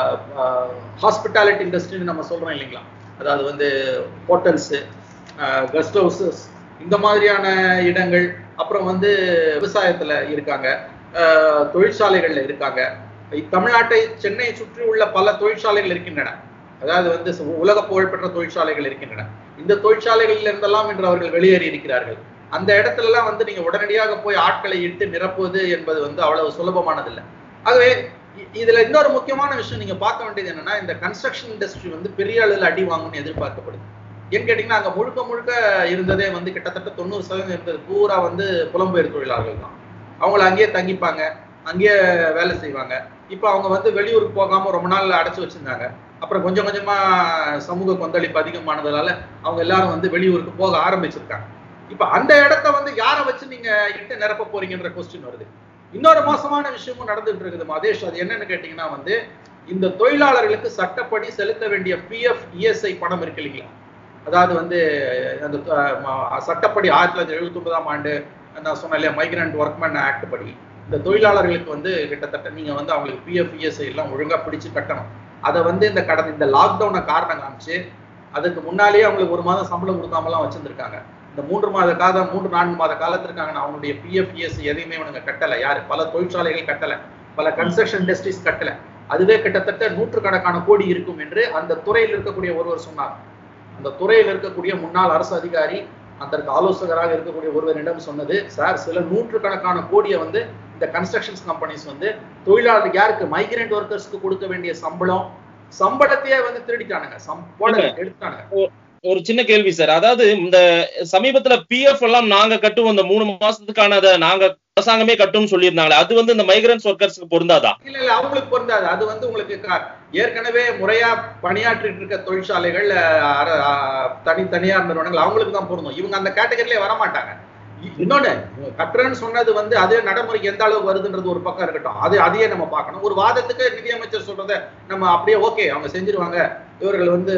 ஹாஸ்பிட்டாலிட்டி இண்டஸ்ட்ரின்னு நம்ம சொல்றோம் இல்லைங்களா அதாவது வந்து ஹோட்டல்ஸு கெஸ்ட் ஹவுசஸ் இந்த மாதிரியான இடங்கள் அப்புறம் வந்து விவசாயத்துல இருக்காங்க அஹ், தொழிற்சாலைகள்ல இருக்காங்க தமிழ்நாட்டை சென்னையை சுற்றி உள்ள பல தொழிற்சாலைகள் இருக்கின்றன அதாவது வந்து சு- உலக புகழ்பெற்ற தொழிற்சாலைகள் இருக்கின்றன இந்த தொழிற்சாலைகளில் இருந்தெல்லாம் இன்று அவர்கள் வெளியேறி இருக்கிறார்கள் அந்த இடத்துல எல்லாம் வந்து நீங்க உடனடியாக போய் ஆட்களை இட்டு நிரப்புவது என்பது வந்து அவ்வளவு சுலபமானதில்லை ஆகவே இ- இதுல இன்னொரு முக்கியமான விஷயம் நீங்க பார்க்க வேண்டியது என்னன்னா இந்த கன்ஸ்ட்ரக்ஷன் இண்டஸ்ட்ரி வந்து பெரிய அளவில் அடி வாங்கும்னு எதிர்பார்க்கப்படுது ஏன்னு கேட்டீங்கன்னா அங்க முழுக்க முழுக்க இருந்ததே வந்து கிட்டத்தட்ட தொண்ணூறு சதவீதம் இருந்தது பூரா வந்து புலம்பெயர் தொழிலாளர்கள் தான் அவங்கள அங்கேயே தங்கிப்பாங்க அங்கேயே வேலை செய்வாங்க இப்போ அவங்க வந்து வெளியூருக்கு போகாம ரொம்ப நாள் அடைச்சு வச்சிருந்தாங்க அப்புறம் கொஞ்சம் கொஞ்சமா சமூக கொந்தளிப்பு அதிகமானதால அவங்க எல்லாரும் வந்து வெளியூருக்கு போக ஆரம்பிச்சிருக்காங்க இப்ப அந்த இடத்த வந்து யாரை வச்சு நீங்க இட்டு நிரப்ப போறீங்கன்ற கொஸ்டின் வருது இன்னொரு மோசமான விஷயமும் நடந்துட்டு இருக்குது மதேஷ் அது என்னன்னு கேட்டீங்கன்னா வந்து இந்த தொழிலாளர்களுக்கு சட்டப்படி செலுத்த வேண்டிய பிஎஃப் இஎஸ்ஐ பணம் இருக்கு இல்லைங்களா அதாவது வந்து அந்த அஹ், ம- சட்டப்படி ஆயிரத்தி தொள்ளாயிரத்தி எழுபத்தி ஒன்பதாம் ஆண்டு நான் சொன்னேன் இல்லையா மைக்ரண்ட் ஒர்க்மேன் ஆக்ட் படி இந்த தொழிலாளர்களுக்கு வந்து கிட்டத்தட்ட நீங்க வந்து அவங்களுக்கு பிஎஃப் இஎஸ்ஐ எல்லாம் ஒழுங்கா பிடிச்சு கட்டணும் அதை வந்து இந்த கடந்த இந்த லாக்டவுனை காரணம் காமிச்சு அதுக்கு முன்னாலேயே அவங்களுக்கு ஒரு மாதம் சம்பளம் கொடுக்காமலாம் வச்சிருந்திருக்காங்க இந்த மூன்று மாத காலம் மூன்று நான்கு மாத காலத்திற்காக அவங்களுடைய பிஎஃப் இஎஸ்ஐ எதையுமே இவனுங்க கட்டல யாரு பல தொழிற்சாலைகள் கட்டல பல கன்ஸ்ட்ரக்ஷன் இண்டஸ்ட்ரீஸ் கட்டல அதுவே கிட்டத்தட்ட நூற்றுக்கணக்கான கோடி இருக்கும் என்று அந்த துறையில் இருக்கக்கூடிய ஒருவர் சொன்னார் அந்த துறையில் இருக்கக்கூடிய முன்னாள் அரசு அதிகாரி அதற்கு ஆலோசகராக இருக்கக்கூடிய ஒருவரிடம் சொன்னது சார் சில நூற்றுக்கணக்கான கோடியை வந்து இந்த கன்ஸ்ட்ரக்ஷன்ஸ் கம்பெனிஸ் வந்து தொழிலாளர் யாருக்கு மைக்ரேண்ட் ஒர்க்கர்ஸ்க்கு கொடுக்க வேண்டிய சம்பளம் சம்பளத்தையே வந்து திருடிட்டானுங்க சம்பளம் எடுத்தானுங்க ஒரு சின்ன கேள்வி சார் அதாவது இந்த சமீபத்துல பிஎஃப் எல்லாம் நாங்க கட்டுவோம் இந்த மூணு மாசத்துக்கான அதை நாங்க அரசாங்கமே கட்டும்னு சொல்லியிருந்தாங்களே அது வந்து இந்த மைக்ரன்ஸ் ஒர்க்கர்ஸ்க்கு பொருந்தாதா இல்ல இல்ல அவங்களுக்கு பொருந்தாது அது வந்து உங்களுக்கு க- ஏற்கனவே முறையா பணியாற்றிட்டு இருக்க தொழிற்சாலைகள் அஹ், அர- அஹ், தனி தனியார் நிறுவனங்கள் அவங்களுக்கு தான் பொருந்தும் இவங்க அந்த கேட்டகரியிலே வர மாட்டாங்க இ- இன்னொன்னு இவங்க கட்டுறேன்னு சொன்னது வந்து அதே நடைமுறைக்கு எந்த அளவுக்கு வருதுன்றது ஒரு பக்கம் இருக்கட்டும் அது அதையே நம்ம பார்க்கணும் ஒரு வாதத்துக்கு நிதியமைச்சர் சொல்றதை நம்ம அப்படியே ஓகே அவங்க செஞ்சிருவாங்க இவர்கள் வந்து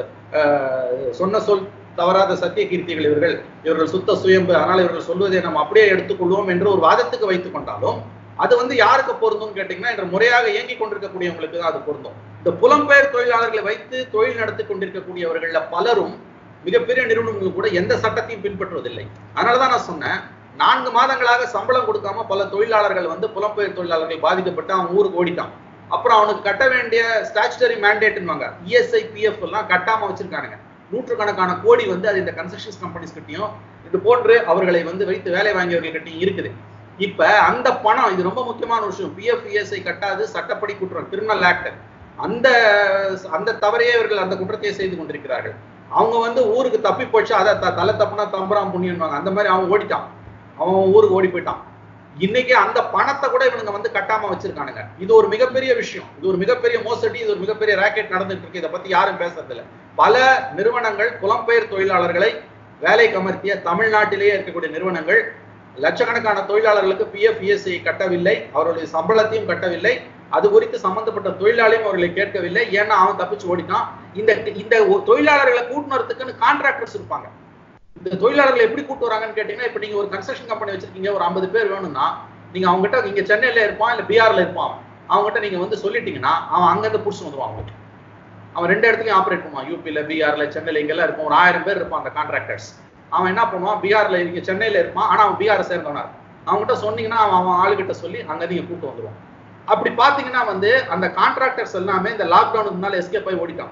அஹ், சொன்ன சொல் தவறாத சத்திய கீர்த்திகள் இவர்கள் இவர்கள் சுத்த சுயம்பு அதனால இவர்கள் சொல்வதை நம்ம அப்படியே எடுத்துக்கொள்வோம் என்று ஒரு வாதத்துக்கு வைத்துக் கொண்டாலும் அது வந்து யாருக்கு பொருந்தும் கேட்டீங்கன்னா இன்று முறையாக இயங்கிக் கொண்டிருக்கக்கூடியவங்களுக்கு தான் அது பொருந்தும் இந்த புலம்பெயர் தொழிலாளர்களை வைத்து தொழில் நடத்தி கொண்டிருக்கக்கூடியவர்கள பலரும் மிகப்பெரிய நிறுவனங்கள் கூட எந்த சட்டத்தையும் பின்பற்றுவதில்லை அதனாலதான் நான் சொன்னேன் நான்கு மாதங்களாக சம்பளம் கொடுக்காம பல தொழிலாளர்கள் வந்து புலம்பெயர் தொழிலாளர்கள் பாதிக்கப்பட்டு அவன் ஊருக்கு ஓடிட்டான் அப்புறம் அவனுக்கு கட்ட வேண்டிய ஸ்டாச்சுட்டரி மேண்டேட்னுவாங்க இஎஸ்ஐ பிஎஃப் எல்லாம் கட்டாம வச்சிருக்கானுங்க நூற்றுக்கணக்கான கோடி வந்து அது இந்த கன்ஸ்ட்ரக்ஷன்ஸ் கம்பெனிஸ் கிட்டயும் இது போன்று அவர்களை வந்து வைத்து வேலை வாங்கியவர்கள் கிட்டயும் இருக்குது இப்ப அந்த பணம் இது ரொம்ப முக்கியமான விஷயம் பிஎஃப் இஎஸ்ஐ கட்டாது சட்டப்படி குற்றம் கிரிமினல் ஆக்ட் அந்த அந்த தவறையே இவர்கள் அந்த குற்றத்தை செய்து கொண்டிருக்கிறார்கள் அவங்க வந்து ஊருக்கு தப்பி போச்சு அதை த- தலை தப்புனா தம்பராம் புண்ணியன்வாங்க அந்த மாதிரி அவன் ஓடிட்டான் அவன் ஊருக்கு ஓடி போயிட்டான் இன்னைக்கு அந்த பணத்தை கூட இவனுங்க வந்து கட்டாம வச்சிருக்கானுங்க இது ஒரு மிகப்பெரிய விஷயம் இது ஒரு மிகப்பெரிய மோசடி இது ஒரு மிகப்பெரிய ராக்கெட் நடந்துட்டு இருக்கு இதை பத்தி யாரும் பேசுறது இல்ல பல நிறுவனங்கள் புலம்பெயர் தொழிலாளர்களை வேலைக்கு அமர்த்திய தமிழ்நாட்டிலேயே இருக்கக்கூடிய நிறுவனங்கள் லட்சக்கணக்கான தொழிலாளர்களுக்கு பிஎஃப் இஎஸ்ஐ கட்டவில்லை அவர்களுடைய சம்பளத்தையும் கட்டவில்லை அது குறித்து சம்பந்தப்பட்ட தொழிலாளியும் அவர்களை கேட்கவில்லை ஏன்னா அவன் தப்பிச்சு ஓடிட்டான் இந்த இந்த ஒ- தொழிலாளர்களை கூட்டுனறதுக்குன்னு கான்ட்ராக்டர்ஸ் இருப்பாங்க இந்த தொழிலாளர்களை எப்படி கூட்டு வராங்கன்னு கேட்டீங்கன்னா இப்ப நீங்க ஒரு கன்ஸ்ட்ரக்ஷன் கம்பெனி வச்சிருக்கீங்க ஒரு ஐம்பது பேர் வேணும்னா நீங்க அவங்க கிட்ட இங்க சென்னையில இருப்பான் இல்ல பீகார்ல இருப்பான் அவன். அவங்க கிட்ட நீங்க வந்து சொல்லிட்டீங்கன்னா அவன் அங்க இருந்து புடிச்சு வந்துருவான் அவங்களுக்கு அவன் ரெண்டு இடத்துலயும் ஆப்ரேட் பண்ணுவான் யூபில பீகார்ல சென்னையில இங்கெல்லாம் இருப்பான் ஒரு ஆயிரம் பேர் இருப்பான் அந்த கான்ட்ராக்டர்ஸ் அவன் என்ன பண்ணுவான் பீகார்ல இங்க சென்னையில இருப்பான் ஆனா அவன் பீகாரை சேர்ந்தவனா இருப்பான் அவன்கிட்ட சொன்னீங்கன்னா அவன் அவன் ஆளுகிட்ட சொல்லி அங்க நீங்க கூட்டு வந்துருவான் அப்படி பாத்தீங்கன்னா வந்து அந்த கான்ட்ராக்டர்ஸ் எல்லாமே இந்த லாக்டவுனுக்கு முன்னால எஸ்கேப் ஆகி ஓடிட்டான்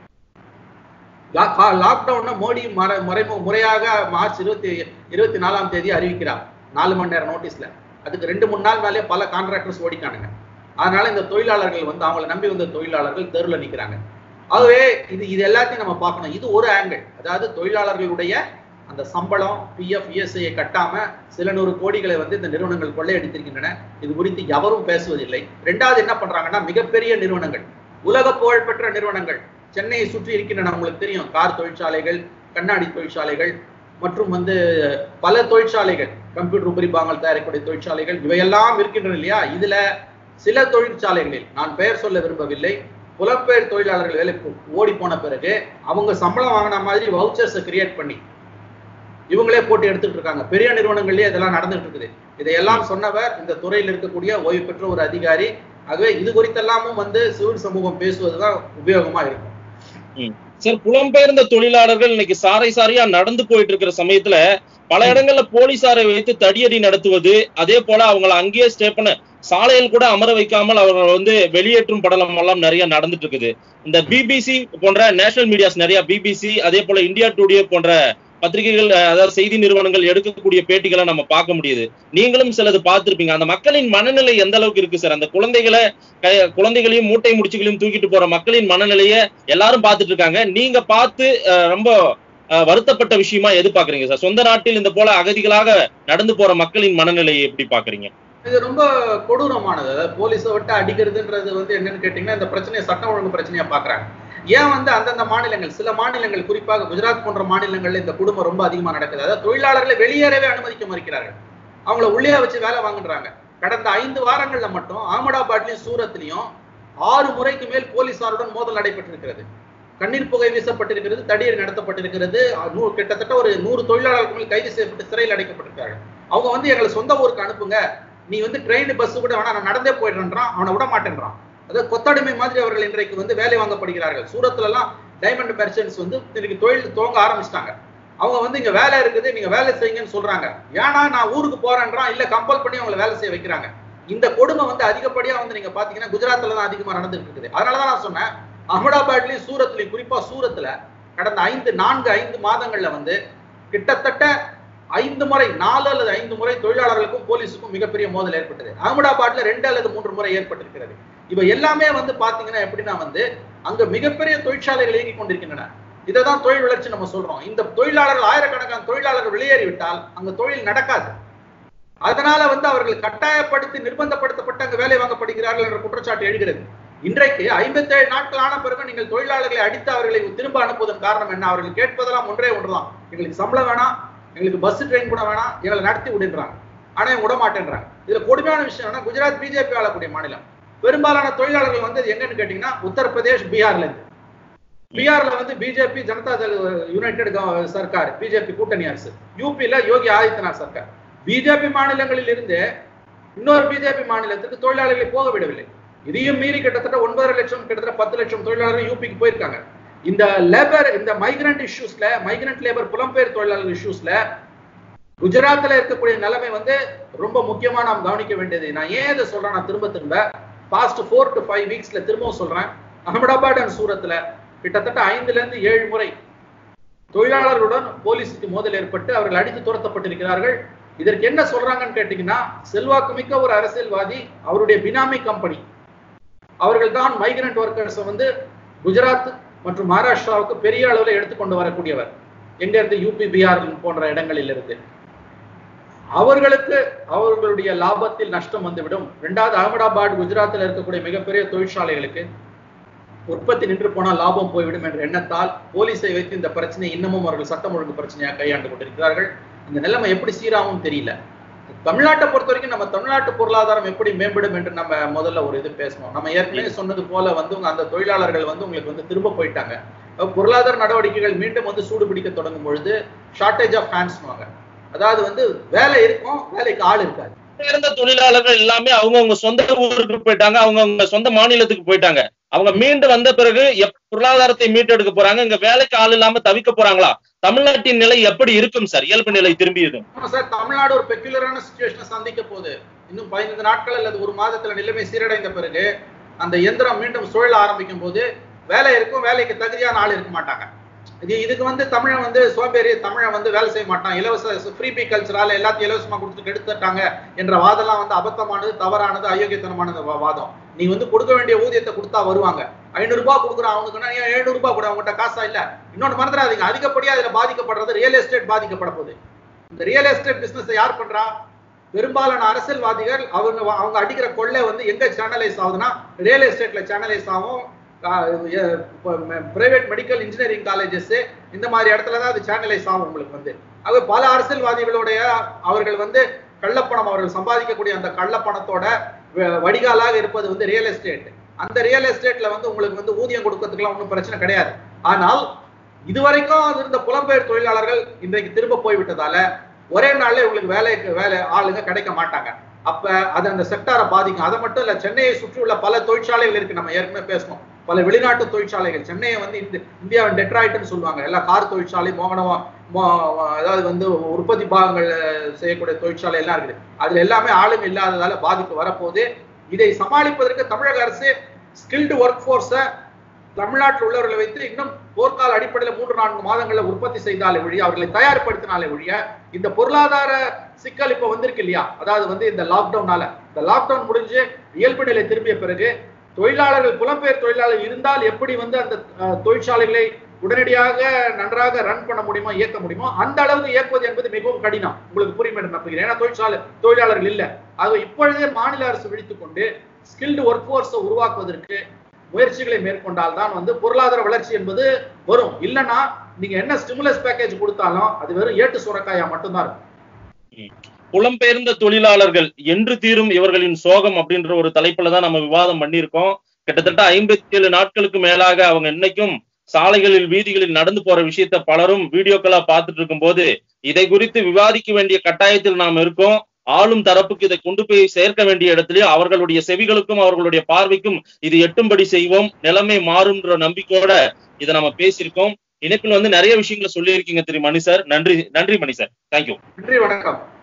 லாக்டவுன் மோடி மறை முறை முறையாக மார்ச் இருபத்தி இருபத்தி நாலாம் தேதி அறிவிக்கிறார் நாலு மணி நேரம் நோட்டீஸ்ல அதுக்கு ரெண்டு மூணு நாள் மேலே பல கான்ட்ராக்டர்ஸ் ஓடிட்டானுங்க அதனால இந்த தொழிலாளர்கள் வந்து அவங்கள நம்பி வந்த தொழிலாளர்கள் தெருவில் நிக்கிறாங்க ஆகவே இது இது எல்லாத்தையும் நம்ம பார்க்கணும் இது ஒரு ஆங்கிள் அதாவது தொழிலாளர்களுடைய அந்த சம்பளம் பிஎஃப் இஎஸ்ஐயை கட்டாம சில நூறு கோடிகளை வந்து இந்த நிறுவனங்கள் கொள்ளையடித்திருக்கின்றன இது குறித்து எவரும் பேசுவதில்லை ரெண்டாவது என்ன பண்றாங்கன்னா மிகப்பெரிய நிறுவனங்கள் உலக புகழ்பெற்ற நிறுவனங்கள் சென்னையை சுற்றி இருக்கின்றன உங்களுக்கு தெரியும் கார் தொழிற்சாலைகள் கண்ணாடி தொழிற்சாலைகள் மற்றும் வந்து பல தொழிற்சாலைகள் கம்ப்யூட்டர் உபரிபாகங்கள் தயாரிக்கக்கூடிய தொழிற்சாலைகள் இவையெல்லாம் இருக்கின்றன இல்லையா இதுல சில தொழிற்சாலைகளில் நான் பெயர் சொல்ல விரும்பவில்லை புலம்பெயர் தொழிலாளர்கள் வேலைக்கு ஓடி போன பிறகு அவங்க சம்பளம் வாங்கின மாதிரி வவுச்சர்ஸை கிரியேட் பண்ணி இவங்களே போட்டு எடுத்துட்டு இருக்காங்க பெரிய நிறுவனங்கள்லயே இதெல்லாம் நடந்துட்டு இருக்குது இதையெல்லாம் சொன்னவர் இந்த துறையில் இருக்கக்கூடிய ஓய்வு பெற்ற ஒரு அதிகாரி ஆகவே இது குறித்தெல்லாமும் வந்து சிவில் சமூகம் பேசுவதுதான் உபயோகமா இருக்கும் சார் புலம்பெயர்ந்த தொழிலாளர்கள் இன்னைக்கு சாறை சாரையா நடந்து போயிட்டு இருக்கிற சமயத்துல பல இடங்கள்ல போலீசாரை வைத்து தடியடி நடத்துவது அதே போல அவங்கள அங்கேயே ஸ்டே பண்ண சாலையில் கூட அமர வைக்காமல் அவர்கள் வந்து வெளியேற்றும் படலம் எல்லாம் நிறைய நடந்துட்டு இருக்குது இந்த பிபிசி போன்ற நேஷனல் மீடியாஸ் நிறைய பிபிசி அதே போல இந்தியா டுடே போன்ற பத்திரிகைகள் அதாவது செய்தி நிறுவனங்கள் எடுக்கக்கூடிய பேட்டிகளை நம்ம பார்க்க முடியுது நீங்களும் சிலது பார்த்திருப்பீங்க அந்த மக்களின் மனநிலை எந்த அளவுக்கு இருக்கு சார் அந்த குழந்தைகளை குழந்தைகளையும் மூட்டை முடிச்சுகளையும் தூக்கிட்டு போற மக்களின் மனநிலையை எல்லாரும் பார்த்துட்டு இருக்காங்க நீங்க பார்த்து ரொம்ப வருத்தப்பட்ட விஷயமா எது பாக்குறீங்க சார் சொந்த நாட்டில் இந்த போல அகதிகளாக நடந்து போற மக்களின் மனநிலையை எப்படி பாக்குறீங்க இது ரொம்ப கொடூரமானது அதாவது போலீஸை விட்டு அடிக்கிறதுன்றது வந்து என்னன்னு கேட்டீங்கன்னா இந்த பிரச்சனையை சட்டம் ஒழுங்கு பிரச்சனையா பாக்குறாங்க ஏன் வந்து அந்தந்த மாநிலங்கள் சில மாநிலங்கள் குறிப்பாக குஜராத் போன்ற மாநிலங்கள்ல இந்த குடும்பம் ரொம்ப அதிகமா நடக்குது அதாவது தொழிலாளர்களை வெளியேறவே அனுமதிக்க மறுக்கிறார்கள் அவங்கள உள்ளே வச்சு வேலை வாங்குறாங்க கடந்த ஐந்து வாரங்கள்ல மட்டும் அகமதாபாத்லயும் சூரத்லயும் ஆறு முறைக்கு மேல் போலீசாருடன் மோதல் நடைபெற்றிருக்கிறது கண்ணீர் புகை வீசப்பட்டிருக்கிறது தடியர் நடத்தப்பட்டிருக்கிறது கிட்டத்தட்ட ஒரு நூறு தொழிலாளர்கள் மேல் கைது செய்யப்பட்டு சிறையில் அடைக்கப்பட்டிருக்கார்கள் அவங்க வந்து எங்களை சொந்த ஊருக்கு அனுப்புங்க நீ வந்து ட்ரெயின் பஸ் கூட வேணா நான் நடந்தே போயிடுறான் அவனை விட மாட்டேன்றான் அதாவது கொத்தடிமை மாதிரி அவர்கள் இன்றைக்கு வந்து வேலை வாங்கப்படுகிறார்கள் சூரத்துல எல்லாம் டைமண்ட் மெர்ச்சன்ஸ் வந்து இன்னைக்கு தொழில் துவங்க ஆரம்பிச்சிட்டாங்க அவங்க வந்து இங்க வேலை இருக்குது நீங்க வேலை செய்யுங்கன்னு சொல்றாங்க ஏன்னா நான் ஊருக்கு போறேன்றான் இல்ல கம்பல் பண்ணி அவங்களை வேலை செய்ய வைக்கிறாங்க இந்த கொடுமை வந்து அதிகப்படியா வந்து நீங்க பாத்தீங்கன்னா குஜராத்ல தான் அதிகமா நடந்துட்டு இருக்குது அதனாலதான் நான் சொன்னேன் அகமதாபாத்லயும் சூரத்லயும் குறிப்பா சூரத்துல கடந்த ஐந்து நான்கு ஐந்து மாதங்கள்ல வந்து கிட்டத்தட்ட ஐந்து முறை நாலு அல்லது ஐந்து முறை தொழிலாளர்களுக்கும் போலீஸுக்கும் மிகப்பெரிய மோதல் ஏற்பட்டது அகமதாபாத்ல ரெண்டு அல்லது மூன்று முறை ஏற்பட்டிருக்கிறது இவ எல்லாமே வந்து பாத்தீங்கன்னா எப்படின்னா வந்து அங்க மிகப்பெரிய தொழிற்சாலைகள் இயங்கிக் கொண்டிருக்கின்றன இதைதான் தொழில் வளர்ச்சி நம்ம சொல்றோம் இந்த தொழிலாளர்கள் ஆயிரக்கணக்கான தொழிலாளர்கள் வெளியேறிவிட்டால் அங்க தொழில் நடக்காது அதனால வந்து அவர்கள் கட்டாயப்படுத்தி நிர்பந்தப்படுத்தப்பட்டு அங்கு வேலை வாங்கப்படுகிறார்கள் என்ற குற்றச்சாட்டு எழுகிறது இன்றைக்கு ஐம்பத்தி ஏழு நாட்கள் ஆன பிறகு நீங்கள் தொழிலாளர்களை அடித்து அவர்களை திரும்ப அனுப்புவதன் காரணம் என்ன அவர்கள் கேட்பதெல்லாம் ஒன்றே ஒன்றுதான் எங்களுக்கு சம்பளம் வேணாம் எங்களுக்கு பஸ் ட்ரெயின் கூட வேணாம் எங்களை நடத்தி விடுன்றாங்க ஆனா இவங்க விட மாட்டேன்றாங்க இதுல கொடுமையான விஷயம் என்னன்னா குஜராத் பிஜேபி ஆளக்கூடிய மாநிலம் பெரும்பாலான தொழிலாளர்கள் வந்து எங்கன்னு கேட்டீங்கன்னா உத்தரப்பிரதேஷ் பீகார்ல இருந்து பீகார்ல வந்து பிஜேபி ஜனதா தள் யுனைடெட் சர்க்கார் பிஜேபி கூட்டணி அரசு யூபியில யோகி ஆதித்யநாத் சர்க்கார் பிஜேபி மாநிலங்களில் இருந்து இன்னொரு பிஜேபி மாநிலத்துக்கு தொழிலாளர்களை போக விடவில்லை இதையும் மீறி கிட்டத்தட்ட ஒன்பதரை லட்சம் கிட்டத்தட்ட பத்து லட்சம் தொழிலாளர்கள் யூபிக்கு போயிருக்காங்க இந்த லேபர் இந்த மைக்ரண்ட் இஷ்யூஸ்ல மைக்ரண்ட் லேபர் புலம்பெயர் தொழிலாளர் இஷ்யூஸ்ல குஜராத்ல இருக்கக்கூடிய நிலைமை வந்து ரொம்ப முக்கியமா நாம் கவனிக்க வேண்டியது நான் ஏன் இதை சொல்றேன் நான் திரும்ப திரும்ப பாஸ்ட் ஃபோர் டு ஃபைவ் வீக்ஸ்ல திரும்பவும் சொல்றேன் அகமதாபாத் அண்ட் சூரத்ல கிட்டத்தட்ட ஐந்துல இருந்து ஏழு முறை தொழிலாளர்களுடன் போலீஸுக்கு மோதல் ஏற்பட்டு அவர்கள் அடித்து துரத்தப்பட்டிருக்கிறார்கள் இதற்கு என்ன சொல்றாங்கன்னு கேட்டீங்கன்னா செல்வாக்கு மிக்க ஒரு அரசியல்வாதி அவருடைய பினாமி கம்பெனி அவர்கள் தான் மைக்ரண்ட் ஒர்க்கர்ஸ் வந்து குஜராத் மற்றும் மகாராஷ்டிராவுக்கு பெரிய அளவில் எடுத்துக்கொண்டு வரக்கூடியவர் எங்க இருந்து யூபி பீகார் போன்ற இடங்களில் இருந்து அவர்களுக்கு அவர்களுடைய லாபத்தில் நஷ்டம் வந்துவிடும் இரண்டாவது அகமதாபாத் குஜராத்தில் இருக்கக்கூடிய மிகப்பெரிய தொழிற்சாலைகளுக்கு உற்பத்தி நின்று போனால் லாபம் போய்விடும் என்ற எண்ணத்தால் போலீஸை வைத்து இந்த பிரச்சனை இன்னமும் அவர்கள் சட்டம் ஒழுங்கு பிரச்சனையாக கையாண்டு கொண்டிருக்கிறார்கள் இந்த நிலைமை எப்படி சீராகும் தெரியல தமிழ்நாட்டை பொறுத்த வரைக்கும் நம்ம தமிழ்நாட்டு பொருளாதாரம் எப்படி மேம்படும் என்று நம்ம முதல்ல ஒரு இது பேசணும் நம்ம ஏற்கனவே சொன்னது போல வந்து உங்க அந்த தொழிலாளர்கள் வந்து உங்களுக்கு வந்து திரும்ப போயிட்டாங்க பொருளாதார நடவடிக்கைகள் மீண்டும் வந்து சூடு பிடிக்க தொடங்கும் பொழுது ஷார்டேஜ் ஆஃப் ஹேண்ட்ஸ்னுவாங்க அதாவது வந்து வேலை இருக்கும் வேலைக்கு ஆள் இருக்காது சேர்ந்த தொழிலாளர்கள் எல்லாமே அவங்கவுங்க சொந்த ஊருக்கு போயிட்டாங்க அவங்கவுங்க சொந்த மாநிலத்துக்கு போயிட்டாங்க அவங்க மீண்டு வந்த பிறகு பொருளாதாரத்தை மீட்டெடுக்க போறாங்க இங்க வேலைக்கு ஆள் இல்லாம தவிக்க போறாங்களா தமிழ்நாட்டின் நிலை எப்படி இருக்கும் சார் இயல்பு நிலை திரும்பியதும் சார் தமிழ்நாடு ஒரு பெக்குலரான சுச்சுவேஷனை சந்திக்க போகுது இன்னும் பதினைந்து நாட்கள் அல்லது ஒரு மாதத்துல நிலைமை சீரடைந்த பிறகு அந்த எந்திரம் மீண்டும் சுழல ஆரம்பிக்கும் போது வேலை இருக்கும் வேலைக்கு தகுதியான ஆள் இருக்க மாட்டாங்க இது இதுக்கு வந்து தமிழன் வந்து சோம்பேறி தமிழன் வந்து வேலை செய்ய மாட்டான் இலவச ஃப்ரீ பி கல்ச்சரால எல்லாத்தையும் இலவசமா கொடுத்து கெடுத்துட்டாங்க என்ற வாதம்லாம் வந்து அபத்தமானது தவறானது அயோக்கியத்தனமானது வாதம் நீ வந்து கொடுக்க வேண்டிய ஊதியத்தை கொடுத்தா வருவாங்க ஐநூறு ரூபாய் கொடுக்குறான் அவனுக்குன்னா ஏன் எழுநூறு ரூபாய் கூட அவங்ககிட்ட காசா இல்ல இன்னொன்று மறந்துடாதீங்க அதிகப்படியா அதுல பாதிக்கப்படுறது ரியல் எஸ்டேட் பாதிக்கப்பட போகுது இந்த ரியல் எஸ்டேட் பிசினஸ் யார் பண்றா பெரும்பாலான அரசியல்வாதிகள் அவங்க அவங்க அடிக்கிற கொள்ளை வந்து எங்க சேனலைஸ் ஆகுதுன்னா ரியல் எஸ்டேட்ல சேனலைஸ் ஆகும் பிரைவேட் மெடிக்கல் இன்ஜினியரிங் காலேஜஸ் இந்த மாதிரி இடத்துல தான் அது சேனலைஸ் ஆகும் உங்களுக்கு வந்து அது பல அரசியல்வாதிகளுடைய அவர்கள் வந்து கள்ளப்பணம் அவர்கள் சம்பாதிக்கக்கூடிய அந்த கள்ளப்பணத்தோட வடிகாலாக இருப்பது வந்து ரியல் எஸ்டேட் அந்த ரியல் எஸ்டேட்ல வந்து உங்களுக்கு வந்து ஊதியம் கொடுக்கறதுக்குலாம் ஒன்றும் பிரச்சனை கிடையாது ஆனால் இதுவரைக்கும் அது இருந்த புலம்பெயர் தொழிலாளர்கள் இன்றைக்கு திரும்ப போய்விட்டதால ஒரே நாள்ல இவங்களுக்கு வேலைக்கு வேலை ஆளுங்க கிடைக்க மாட்டாங்க அப்ப அது அந்த செக்டாரை பாதிக்கும் அதை மட்டும் இல்ல சென்னையை சுற்றியுள்ள பல தொழிற்சாலைகள் இருக்கு நம்ம ஏற்கனவே பேசணும் பல வெளிநாட்டு தொழிற்சாலைகள் சென்னையை வந்து இந்த இந்தியாவின் டெட்ராய்ட்னு சொல்லுவாங்க எல்லா கார் தொழிற்சாலை மோகனவா அதாவது வந்து உற்பத்தி பாகங்கள் செய்யக்கூடிய தொழிற்சாலை எல்லாம் இருக்குது அதுல எல்லாமே ஆளுங்க இல்லாததால பாதிப்பு வரப்போகுது இதை சமாளிப்பதற்கு தமிழக அரசு ஸ்கில்டு ஒர்க் ஃபோர்ஸை தமிழ்நாட்டில் உள்ளவர்களை வைத்து இன்னும் போர்க்கால அடிப்படையில் மூன்று நான்கு மாதங்களில் உற்பத்தி செய்தாலே ஒழிய அவர்களை தயார்படுத்தினாலே ஒழிய இந்த பொருளாதார சிக்கல் இப்ப வந்திருக்கு இல்லையா அதாவது வந்து இந்த லாக்டவுனால இந்த லாக்டவுன் முடிஞ்சு இயல்பு நிலை திரும்பிய பிறகு தொழிலாளர்கள் புலம்பெயர் தொழிலாளர்கள் இருந்தால் எப்படி வந்து அந்த தொழிற்சாலைகளை உடனடியாக நன்றாக ரன் பண்ண முடியுமோ இயக்க முடியுமோ அந்த அளவுக்கு இயக்குவது என்பது மிகவும் கடினம் உங்களுக்கு புரியும் என்று நம்புகிறேன் ஏன்னா தொழிற்சாலை தொழிலாளர்கள் இல்லை அது இப்பொழுதே மாநில அரசு விழித்துக் கொண்டு ஸ்கில்டு ஒர்க் ஃபோர்ஸை உருவாக்குவதற்கு முயற்சிகளை மேற்கொண்டால் தான் வந்து பொருளாதார வளர்ச்சி என்பது வரும் இல்லைன்னா நீங்க என்ன ஸ்டிமுலஸ் பேக்கேஜ் கொடுத்தாலும் அது வெறும் ஏட்டு சுரக்காயா மட்டும்தான் இருக்கும் புலம்பெயர்ந்த தொழிலாளர்கள் என்று தீரும் இவர்களின் சோகம் அப்படின்ற ஒரு தலைப்புல தான் நம்ம விவாதம் பண்ணியிருக்கோம் கிட்டத்தட்ட ஐம்பத்தி ஏழு நாட்களுக்கு மேலாக அவங்க இன்னைக்கும் சாலைகளில் வீதிகளில் நடந்து போற விஷயத்த பலரும் வீடியோக்களா பார்த்துட்டு இருக்கும் போது இதை குறித்து விவாதிக்க வேண்டிய கட்டாயத்தில் நாம் இருக்கோம் ஆளும் தரப்புக்கு இதை கொண்டு போய் சேர்க்க வேண்டிய இடத்துலயும் அவர்களுடைய செவிகளுக்கும் அவர்களுடைய பார்வைக்கும் இது எட்டும்படி செய்வோம் நிலைமை மாறும்ன்ற நம்பிக்கையோட இதை நம்ம பேசியிருக்கோம் இணைப்பில் வந்து நிறைய விஷயங்களை சொல்லியிருக்கீங்க திரு மணி சார் நன்றி நன்றி மணி சார் தேங்க்யூ நன்றி வணக்கம்